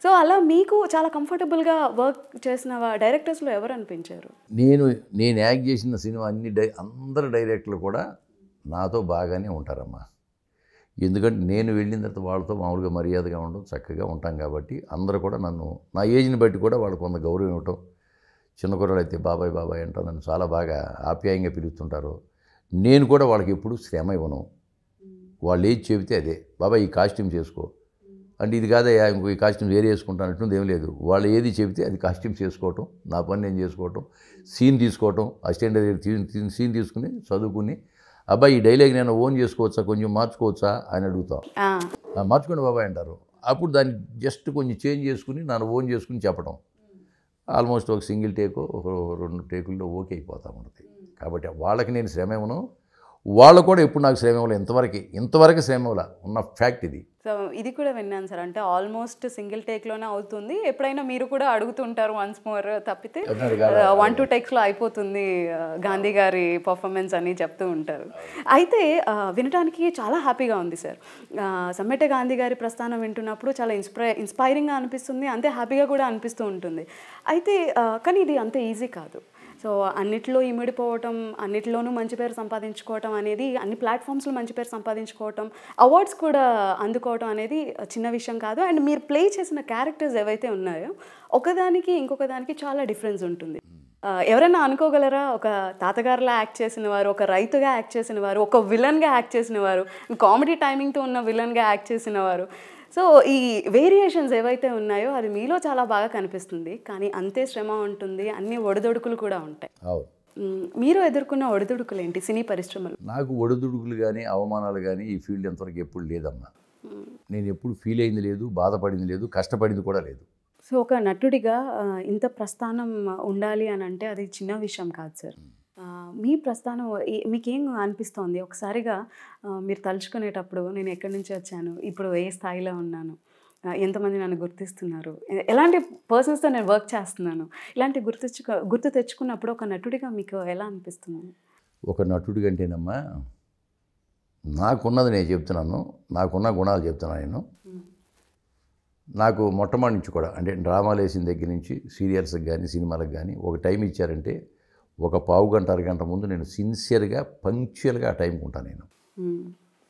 So అలా మీకు చాలా కంఫర్టబుల్గా వర్క్ చేసిన డైరెక్టర్స్లో ఎవరు అనిపించారు నేను నేను యాక్ట్ చేసిన సినిమా అన్ని డై అందరు డైరెక్టర్లు కూడా నాతో బాగానే ఉంటారమ్మా ఎందుకంటే నేను వెళ్ళిన తర్వాత వాళ్ళతో మామూలుగా మర్యాదగా ఉండడం చక్కగా ఉంటాం కాబట్టి అందరూ కూడా నన్ను నా ఏజ్ని బట్టి కూడా వాళ్ళకు కొంత గౌరవం ఇవ్వటం చిన్న కుర్రాడు అయితే బాబాయ్ బాబాయ్ అంటూ నన్ను చాలా బాగా ఆప్యాయంగా పిలుస్తుంటారు నేను కూడా వాళ్ళకి ఎప్పుడు శ్రమ ఇవ్వను వాళ్ళు ఏది చెబితే అదే బాబాయ్ ఈ కాస్ట్యూమ్ చేసుకో అంటే ఇది కాదయ్యా ఇంకో ఈ కాస్ట్యూమ్ వేరే వేసుకుంటానంటుంది ఏం లేదు వాళ్ళు ఏది చెబితే అది కాస్ట్యూమ్స్ చేసుకోవటం నా పని నేను చేసుకోవటం సీన్ తీసుకోవటం అసిస్టెంట్ దగ్గర సీన్ తీసుకుని చదువుకుని అబ్బాయి ఈ డైలాగ్ నేను ఓన్ చేసుకోవచ్చా కొంచెం మార్చుకోవచ్చా అని అడుగుతాం ఆ, "ఆ, మార్చుకోండి బాబాయ్ అంటారు అప్పుడు దాన్ని జస్ట్ కొంచెం చేంజ్ చేసుకుని నన్ను ఓన్ చేసుకుని చెప్పడం ఆల్మోస్ట్ ఒక సింగిల్ టేకు ఒక రెండు టేకుల్లో ఓకే అయిపోతా ఉంటుంది కాబట్టి వాళ్ళకి నేను శ్రమ ఇవ్వను వాళ్ళు కూడా ఎప్పుడు నాకు శ్రమ ఇవ్వలే ఇంతవరకు ఇంతవరకు శ్రమ ఇవ్వలే ఉన్న ఫ్యాక్ట్ ఇది సో ఇది కూడా విన్నాను సార్ అంటే ఆల్మోస్ట్ సింగిల్ టేక్లోనే అవుతుంది ఎప్పుడైనా మీరు కూడా అడుగుతుంటారు వన్స్ మోర్ తప్పితే ఎవరిని అడగాలా? వన్ టూ టేక్స్లో అయిపోతుంది ఆ, గాంధీ గారి పర్ఫార్మెన్స్ అని చెప్తూ ఉంటారు అయితే ఆ, వినడానికి చాలా హ్యాపీగా ఉంది సార్ ఆ, సమ్మెట గాంధీ గారి ప్రస్థానం వింటున్నప్పుడు చాలా ఇన్స్పై ఇన్స్పైరింగ్గా అనిపిస్తుంది అంతే హ్యాపీగా కూడా అనిపిస్తూ ఉంటుంది అయితే ఆ, కానీ ఇది అంత ఈజీ కాదు సో అన్నిట్లో ఇమిడిపోవటం అన్నిట్లోనూ మంచి పేరు సంపాదించుకోవటం అనేది అన్ని ప్లాట్ఫామ్స్లో మంచి పేరు సంపాదించుకోవటం అవార్డ్స్ కూడా అందుకోవటం అనేది చిన్న విషయం కాదు అండ్ మీరు ప్లే చేసిన క్యారెక్టర్స్ ఏవైతే ఉన్నాయో ఒకదానికి ఇంకొక దానికి చాలా డిఫరెన్స్ ఉంటుంది ఆ, ఎవరైనా అనుకోగలరా ఒక తాతగారులా యాక్ట్ చేసిన వారు ఒక రైతుగా యాక్ట్ చేసిన వారు ఒక విలన్గా యాక్ట్ చేసిన వారు కామెడీ టైమింగ్తో ఉన్న విలన్గా యాక్ట్ చేసిన వారు సో ఈ వేరియేషన్స్ ఏవైతే ఉన్నాయో అది మీలో చాలా బాగా కనిపిస్తుంది కానీ అంతే శ్రమ ఉంటుంది అన్ని ఒడిదొడుకులు కూడా ఉంటాయి అవును మ్, మీరు ఎదుర్కొన్న ఒడిదుడుకులు ఏంటి సినీ పరిశ్రమలు నాకు ఒడిదుడుకులు కానీ అవమానాలు కానీ ఈ ఫీల్డ్ ఎంతవరకు ఎప్పుడు లేదమ్మా నేను ఎప్పుడు ఫీల్ అయింది లేదు బాధపడింది లేదు కష్టపడింది కూడా లేదు సో ఒక నటుడిగా ఆ, ఇంత ప్రస్థానం ఉండాలి అని అంటే అది చిన్న విషయం కాదు సార్ ఆ, మీ ప్రస్థానం ఏ- మీకేం అనిపిస్తోంది ఒకసారిగా ఆ, మీరు తలుచుకునేటప్పుడు నేను ఎక్కడి నుంచి వచ్చాను ఇప్పుడు ఏ స్థాయిలో ఉన్నాను ఆ, ఎంతమంది నన్ను గుర్తిస్తున్నారు ఎ- ఎలాంటి పర్సన్స్తో నేను వర్క్ చేస్తున్నాను ఇలాంటి గుర్తించుకో గుర్తు తెచ్చుకున్నప్పుడు ఒక నటుడిగా మీకు ఎలా అనిపిస్తుంది ఒక నటుడి కంటేనమ్మా నాకున్నది నేను చెప్తున్నాను నాకున్న గుణాలు చెప్తున్నాను నేను నాకు మొట్టమొదటి నుంచి కూడా అంటే డ్రామాలు వేసిన దగ్గర నుంచి సీరియల్స్కి కానీ సినిమాలకు కానీ ఒక టైం ఇచ్చారంటే ఒక పావు గంట అరగంట ముందు నేను సిన్సియర్గా పంక్చువల్గా ఆ టైంకి ఉంటాను నేను మ్,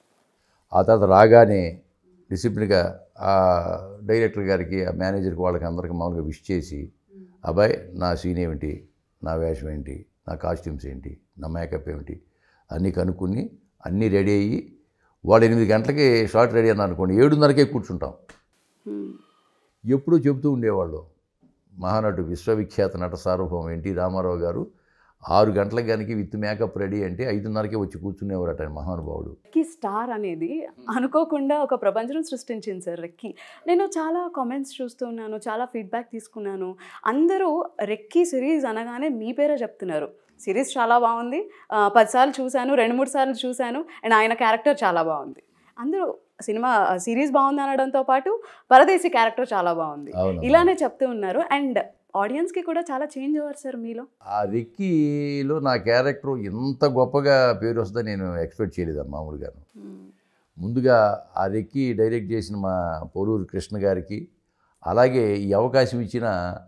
ఆ తర్వాత రాగానే డిసిప్లిన్గా ఆ డైరెక్టర్ గారికి ఆ మేనేజర్కి వాళ్ళకి అందరికి మామూలుగా విష్ చేసి అబ్బాయి నా సీన్ ఏమిటి నా వేషం ఏంటి నా కాస్ట్యూమ్స్ ఏంటి నా మేకప్ ఏమిటి అన్నీ కనుక్కుని అన్నీ రెడీ అయ్యి వాళ్ళు ఎనిమిది గంటలకి షార్ట్ రెడీ అన్నారు అనుకోండి ఏడున్నరకే కూర్చుంటాం మ్, ఎప్పుడూ చెబుతూ ఉండేవాళ్ళు మహానటు విశ్వవిఖ్యాత నట సార్వభౌమ ఎన్టీ రామారావు గారు ఆరు గంటలకు కనుక విత్ మేకప్ రెడీ అంటే ఐదున్నరకే వచ్చి కూర్చునేవారట ఆయన మహానుభావుడు రెక్కీ స్టార్ అనేది అనుకోకుండా ఒక ప్రపంచం సృష్టించింది సార్ రెక్కీ నేను చాలా కామెంట్స్ చూస్తున్నాను చాలా ఫీడ్బ్యాక్ తీసుకున్నాను అందరూ రెక్కీ సిరీస్ అనగానే మీ పేరే చెప్తున్నారు సిరీస్ చాలా బాగుంది ఆ, పదిసార్లు చూశాను రెండు మూడు సార్లు చూశాను అండ్ ఆయన క్యారెక్టర్ చాలా బాగుంది అందరూ సినిమా సిరీస్ బాగుంది అనడంతో పాటు పరదేశీ క్యారెక్టర్ చాలా బాగుంది అవును ఇలానే చెప్తూ ఉన్నారు అండ్ ఆడియన్స్కి కూడా చాలా చేంజ్ అవ్వరు సార్ మీలో ఆ రెక్కీలో నా క్యారెక్టర్ ఎంత గొప్పగా పేరు వస్తుందని నేను ఎక్స్పెక్ట్ చేయలేదు మామూలుగాను ముందుగా ఆ రెక్కి డైరెక్ట్ చేసిన మా పోలూరు కృష్ణ గారికి అలాగే ఈ అవకాశం ఇచ్చిన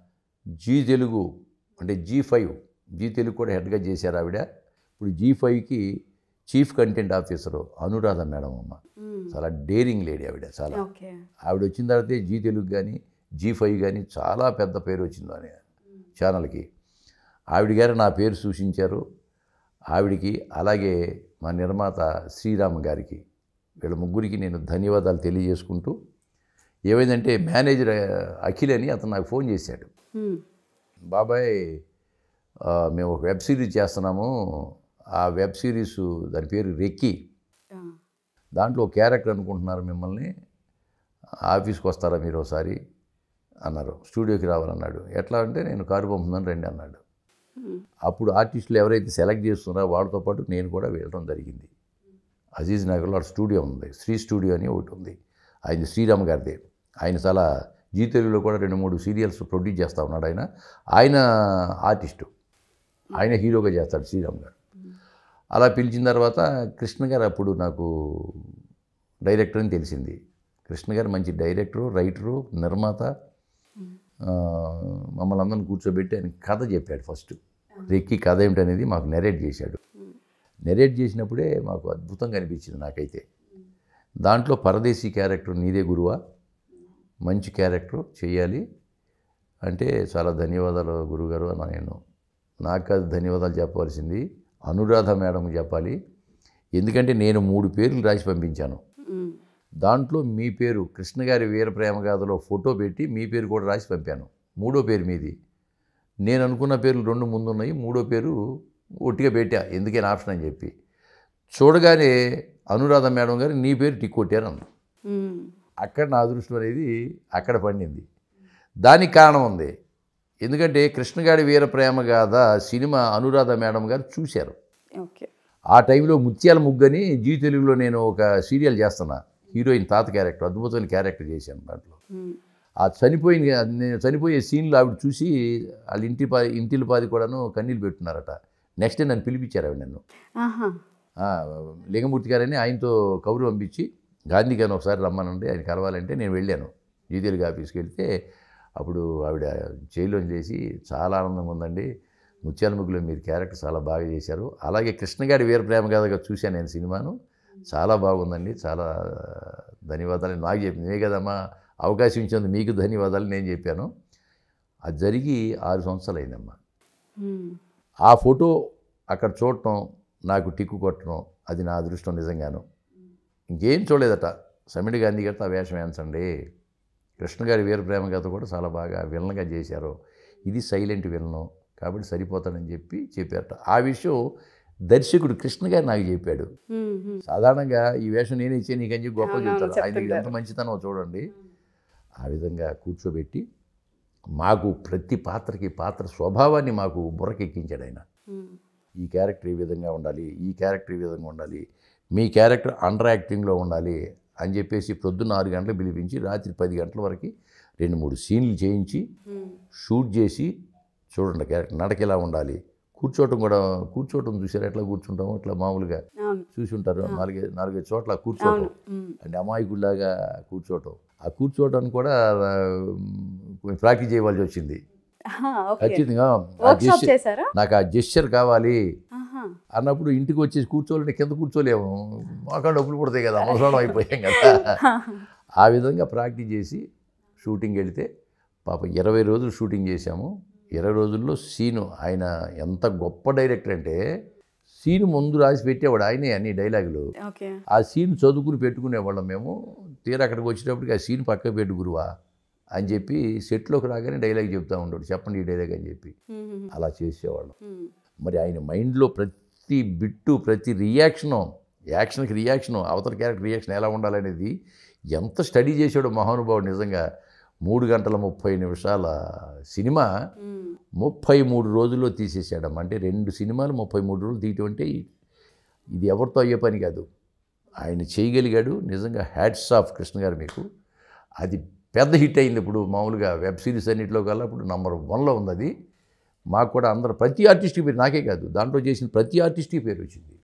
జీ తెలుగు అంటే జీ ఫైవ్ జీ తెలుగు కూడా హెడ్గా చేశారు ఆవిడ ఇప్పుడు జీ ఫైవ్కి chief content officer Anuradha madam అమ్మ చాలా డేరింగ్ లేడీ ఆవిడ చాలా ఓకే ఆవిడ వచ్చిన తర్వాతే జీ తెలుగు కానీ జీ ఫైవ్ కానీ చాలా పెద్ద పేరు వచ్చింది అని ఛానల్కి ఆవిడ గారు నా పేరు సూచించారు ఆవిడికి అలాగే మా నిర్మాత శ్రీరామ్ గారికి వీళ్ళ ముగ్గురికి నేను ధన్యవాదాలు తెలియజేసుకుంటూ ఏమైందంటే మేనేజర్ అఖిల్ అని అతను నాకు ఫోన్ చేశాడు బాబాయ్ ఆ, మేము ఒక వెబ్ సిరీస్ చేస్తున్నాము ఆ వెబ్ సిరీస్ దాని పేరు రెక్కి దాంట్లో ఒక క్యారెక్టర్ అనుకుంటున్నారు మిమ్మల్ని ఆఫీస్కి వస్తారా మీరు ఒకసారి అన్నారు స్టూడియోకి రావాలన్నాడు ఎట్లా అంటే నేను కారు పంపుతున్నాను రండి అన్నాడు అప్పుడు ఆర్టిస్టులు ఎవరైతే సెలెక్ట్ చేస్తున్నారో వాళ్ళతో పాటు నేను కూడా వెళ్ళడం జరిగింది అజీజ్ నగర్లో అక్కడ స్టూడియో ఉంది శ్రీ స్టూడియో అని ఒకటి ఉంది ఆయన శ్రీరామ్ గారిదే ఆయన చాలా జీ తెలుగులో కూడా రెండు మూడు సీరియల్స్ ప్రొడ్యూస్ చేస్తూ ఉన్నాడు ఆయన ఆయన ఆర్టిస్టు ఆయన హీరోగా చేస్తాడు శ్రీరామ్ గారు అలా పిలిచిన తర్వాత కృష్ణ గారు అప్పుడు నాకు డైరెక్టర్ అని తెలిసింది కృష్ణ గారు మంచి డైరెక్టరు రైటరు నిర్మాత ఆ, మమ్మల్ని అందరిని కూర్చోబెట్టి ఆయన కథ చెప్పాడు ఫస్ట్ రెక్కి కథ ఏమిటనేది మాకు నెరేట్ చేశాడు నెరేట్ చేసినప్పుడే మాకు అద్భుతంగా అనిపించింది నాకైతే దాంట్లో పరదేశీ క్యారెక్టర్ నీదే గురువా మంచి క్యారెక్టర్ చేయాలి అంటే చాలా ధన్యవాదాలు గురుగారు అన్న నేను నాకు కాదు ధన్యవాదాలు చెప్పవలసింది అనురాధ మేడం చెప్పాలి ఎందుకంటే నేను మూడు పేర్లు రాసి పంపించాను మ్మ్. దాంట్లో మీ పేరు కృష్ణగారి వీర ప్రేమ గాథలో ఫోటో పెట్టి మీ పేరు కూడా రాసి పంపాను మూడో పేరు మీది నేను అనుకున్న పేర్లు రెండు ముందున్నాయి మూడో పేరు ఒట్టిగా పెట్టా ఎందుకని ఆప్షన్ అని చెప్పి చూడగానే అనురాధ మేడం గారు నీ పేరు టిక్ కొట్టారు అన్న మ్మ్. అక్కడ నా అదృష్టం అనేది అక్కడ పండింది దానికి కారణం ఉంది ఎందుకంటే కృష్ణగాడి వీర ప్రేమ గాథ సినిమా అనురాధ మేడం గారు చూశారు ఓకే ఆ టైంలో ముత్యాల ముగ్గని జీ తెలుగులో నేను ఒక సీరియల్ చేస్తున్నా హీరోయిన్ తాత క్యారెక్టర్ అద్భుతమైన క్యారెక్టర్ చేశాను దాంట్లో మ్మ్. ఆ చనిపోయిన నేను చనిపోయే సీన్లు ఆవిడ చూసి వాళ్ళ ఇంటి పా ఇంటిల పాది కూడాను కన్నీళ్ళు పెట్టున్నారట నెక్స్ట్ డే నన్ను పిలిపించారు ఆవిడ నన్ను ఆహా ఆ, లింగమూర్తి గారని ఆయనతో కబురు పంపించి గాంధీ గారిని ఒకసారి రమ్మనండి ఆయన కలవాలంటే నేను వెళ్ళాను జీ తెలుగు ఆఫీస్కి వెళ్తే అప్పుడు ఆవిడ జైల్లో చేసి చాలా ఆనందంగా ఉందండి ముత్యాల ముగ్గులో మీరు క్యారెక్టర్ చాలా బాగా చేశారు అలాగే కృష్ణగాడి వీర ప్రేమ కథగా చూశాను నేను సినిమాను చాలా బాగుందండి చాలా ధన్యవాదాలు నాకు చెప్పి నే కదమ్మా అవకాశం ఇచ్చింది మీకు ధన్యవాదాలు నేను చెప్పాను అది జరిగి ఆరు సంవత్సరాలు అయిందమ్మా మ్మ్. ఆ ఫోటో అక్కడ చూడటం నాకు టిక్కు కొట్టడం అది నా అదృష్టం నిజంగాను ఇంకేం చూడలేదట సమిడి గాంధీ గారితో ఆ వేషం వేయించండి కృష్ణ గారి వీర ప్రేమ కథ కూడా చాలా బాగా విలన్గా చేశారు ఇది సైలెంట్ విలను కాబట్టి సరిపోతాడని చెప్పి చెప్పారట ఆ విషయం దర్శకుడు కృష్ణ గారు నాకు చెప్పాడు మ్మ్. మ్మ్. సాధారణంగా ఈ వేషం నేను ఇచ్చే నీకని చెప్పి గొప్ప అవునవును, చెప్తారు ఆయన చెప్తుంటారు. ఎంత మంచితనో చూడండి ఆ విధంగా కూర్చోబెట్టి మాకు ప్రతి పాత్రకి పాత్ర స్వభావాన్ని మాకు బుర్రకెక్కించాడు ఆయన మ్మ్. ఈ క్యారెక్టర్ ఈ విధంగా ఉండాలి ఈ క్యారెక్టర్ ఈ విధంగా ఉండాలి మీ క్యారెక్టర్ అండర్ యాక్టింగ్లో ఉండాలి అని చెప్పేసి ప్రొద్దున్న ఆరు గంటలకు పిలిపించి రాత్రి పది గంటల వరకు రెండు మూడు సీన్లు చేయించి మ్మ్. షూట్ చేసి చూడండి క్యారెక్టర్ నడక ఎలా ఉండాలి కూర్చోవటం కూడా కూర్చోవటం చూసారు ఎట్లా కూర్చుంటాము ఇట్లా మామూలుగా అవును చూసి ఉంటారు నాలుగైదు నాలుగైదు చోట్ల కూర్చోవటం అవును మ్మ్. అంటే అమాయకుడిలాగా కూర్చోవటం ఆ కూర్చోవటానికి కూడా ఆ, కొంచెం ప్రాక్టీస్ చేయవలసి వచ్చింది ఆహా, ఓకే ఖచ్చితంగా ఆ వర్క్ షాప్ gesture- చేశారా నాకు ఆ జెస్చర్ కావాలి ఆహా. అన్నప్పుడు ఇంటికి వచ్చేసి కూర్చోవాలంటే కింద కూర్చోలేము మాకు డబ్బులు పడతాయి కదా అవసరం అయిపోయాం కదా ఆ విధంగా ప్రాక్టీస్ చేసి షూటింగ్ వెళితే పాపం ఇరవై రోజులు షూటింగ్ చేశాము ఇరవై రోజుల్లో సీను ఆయన ఎంత గొప్ప డైరెక్టర్ అంటే సీను ముందు రాసి పెట్టేవాడు ఆయనే అన్ని డైలాగులు ఓకే ఆ సీన్ చదువుకుని పెట్టుకునేవాళ్ళం మేము తీరా అక్కడికి వచ్చేటప్పటికి ఆ సీన్ పక్క పెట్టు గురువా అని చెప్పి సెట్లోకి రాగానే డైలాగ్ చెప్తా ఉంటాడు చెప్పండి ఈ డైలాగ్ అని చెప్పి మ్మ్. అలా చేసేవాళ్ళం మ్మ్. మరి ఆయన మైండ్లో ప్రతి బిట్టు ప్రతి రియాక్షను యాక్షన్కి రియాక్షను అవతల క్యారెక్టర్ రియాక్షన్ ఎలా ఉండాలనేది ఎంత స్టడీ చేశాడో మహానుభావుడు నిజంగా మూడు గంటల ముప్పై నిమిషాల సినిమా మ్మ్. ముప్పై మూడు రోజుల్లో తీసేసాడమ్మ అంటే రెండు సినిమాలు ముప్పై మూడు రోజులు తీయటం అంటే ఇది ఎవరితో అయ్యే పని కాదు ఆయన చేయగలిగాడు నిజంగా హ్యాట్స్ ఆఫ్ కృష్ణ గారు మీకు అది పెద్ద హిట్ అయింది ఇప్పుడు మామూలుగా వెబ్ సిరీస్ అన్నింటిలో కల్లా ఇప్పుడు నంబర్ వన్లో ఉంది అది మాకు కూడా అందరు ప్రతి ఆర్టిస్ట్కి పేరు నాకే కాదు దాంట్లో చేసిన ప్రతి ఆర్టిస్ట్కి పేరు వచ్చింది